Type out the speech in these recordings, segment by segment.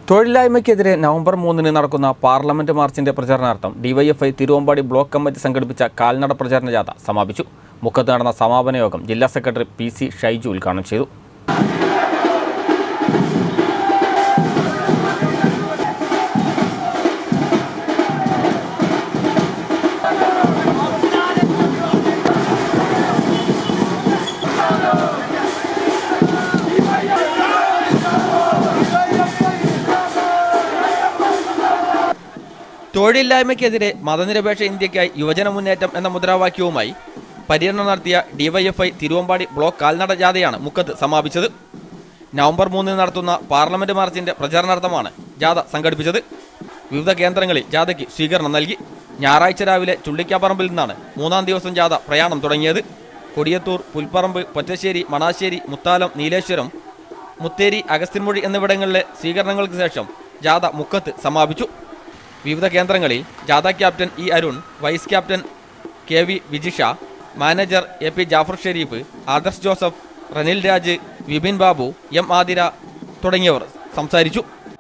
തൊഴിലില്ലായ്മയ്ക്കെതിരെ November മൂന്നിന് നടക്കുന്ന parliament മാർച്ചിന്റെ പ്രചരണാർത്ഥം ഡിവൈഎഫ്ഐ തിരുവമ്പാടി ബ്ലോക്ക് കമ്മിറ്റി സംഘടിപ്പിച്ച കാൽനട പ്രചരണ ജാഥ സമാപിച്ചു മുക്കത്ത് നടന്ന സമാപന യോഗം ജില്ലാ സെക്രട്ടറി പി സി ഷൈജു ഉദ്ഘാടനം ചെയ്തു തൊഴിലില്ലായ്മയ്ക്കെതിരെ മതനിരപേക്ഷ ഇന്ത്യക്കായി യുവജന മുന്നേറ്റം എന്ന മുദ്രാവാക്യവുമായി പര്യടനം നടത്തിയ ഡിവൈഎഫ്ഐ തിരുവമ്പാടി ബ്ലോക്ക് കാൽനട ജാഥയാണ് മുക്കത്ത് സമാപിച്ചത് നവംബർ മൂന്നിന് നടത്തുന്ന പാർലമെന്റ് മാർച്ചിന്റെ പ്രചാരണാർത്ഥമാണ് ജാഥ സംഘടിപ്പിച്ചത് വിവിധ കേന്ദ്രങ്ങളിൽ ജാഥയ്ക്ക് സ്വീകരണം നൽകി ഞായറാഴ്ച രാവിലെ ചുള്ളിക്കാപ്പറമ്പിൽ നിന്നാണ് മൂന്നാം ദിവസം ജാഥ പ്രയാണം തുടങ്ങിയത് കൊടിയത്തൂർ പുൽപ്പറമ്പ് പൊറ്റശ്ശേരി മണാശ്ശേരി മുത്താലം നീലേശ്വരം മുത്തേരി അഗസ്ത്യൻമൊഴി എന്നിവിടങ്ങളിലെ സ്വീകരണങ്ങൾക്ക് ശേഷം ജാഥ മുക്കത്ത് സമാപിച്ചു വിവിധ കേന്ദ്രങ്ങളിൽ ജാഥ captain E Arun vice captain K V Vijisha manager A P Jafar Sharif Adarsh Joseph Ranil Raj Vipin Babu M Athira തുടങ്ങിയവർ സംസാരിച്ചു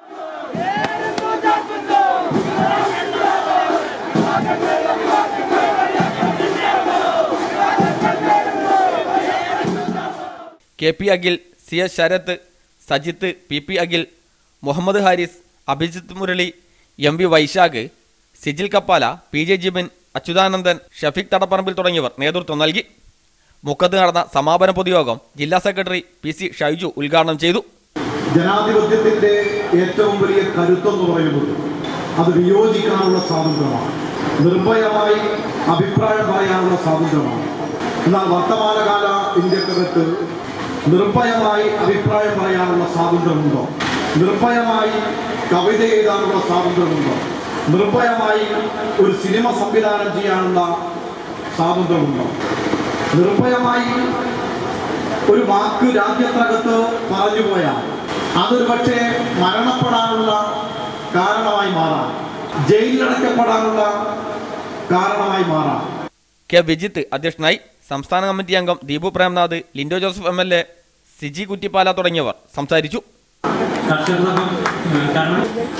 K P Akhil C S Sarath Sajith P P Akhil Muhammad Haris Abhijith Murali M V Vaisakh Sijil Kappala P J Jibin Achuthanandan Shafeeq Thadaparambil തുടങ്ങിയവർ നേതൃത്വം നൽകി മുക്കത്ത് നടന്ന സമാപന പൊതുയോഗം ജില്ലാ സെക്രട്ടറി പി സി ഷൈജു ഉദ്ഘാടനം ചെയ്തു ജനാധിപത്യത്തിന്റെ ഏറ്റവും വലിയ കരുത്തെന്ന് പറയുന്നത് അത് വിയോജിക്കാനുള്ള സ്വാതന്ത്ര്യമാണ് നിർഭയമായി അഭിപ്രായം പറയാനുള്ള സ്വാതന്ത്ര്യമാണ് എന്നാൽ വർത്തമാനകാല ഇന്ത്യക്കകത്ത് നിർഭയമായി അഭിപ്രായം പറയാനുള്ള സ്വാതന്ത്ര്യമുണ്ടോ നിർഭയമായി കവിത എഴുതാനുള്ള സ്വാതന്ത്ര്യമുണ്ടോ നിർഭയമായി ഒരു സിനിമ സംവിധാനം ചെയ്യാനുള്ള സ്വാതന്ത്ര്യമുണ്ടോ നിർഭയമായി ഒരു വാക്ക് രാജ്യത്തിനകത്ത് പറഞ്ഞു പോയാൽ അതൊരു പക്ഷേ മരണപ്പെടാനുള്ള കാരണമായി മാറാം ജയിലിലടക്കപ്പെടാനുള്ള കാരണമായി മാറാം കെ വിജിത്ത് അധ്യക്ഷനായി സംസ്ഥാന കമ്മിറ്റി അംഗം Deepu Premnath Lindo Joseph M L A Siji Kuttipala തുടങ്ങിയവർ സംസാരിച്ചു കർഷക സംഘം ഏഹ്, കാരണം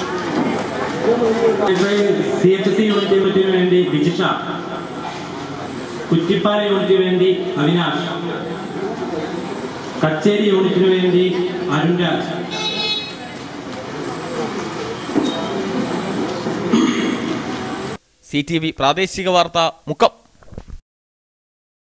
സി എച്ച് സി യൂണിറ്റിന് വേണ്ടി വിജിഷ കുറ്റിപ്പാല യൂണിറ്റിന് വേണ്ടി അവിനാഷ് കച്ചേരി യൂണിറ്റിന് വേണ്ടി അരുൺരാജ് സി ടി വി പ്രാദേശിക വാർത്ത മുക്കം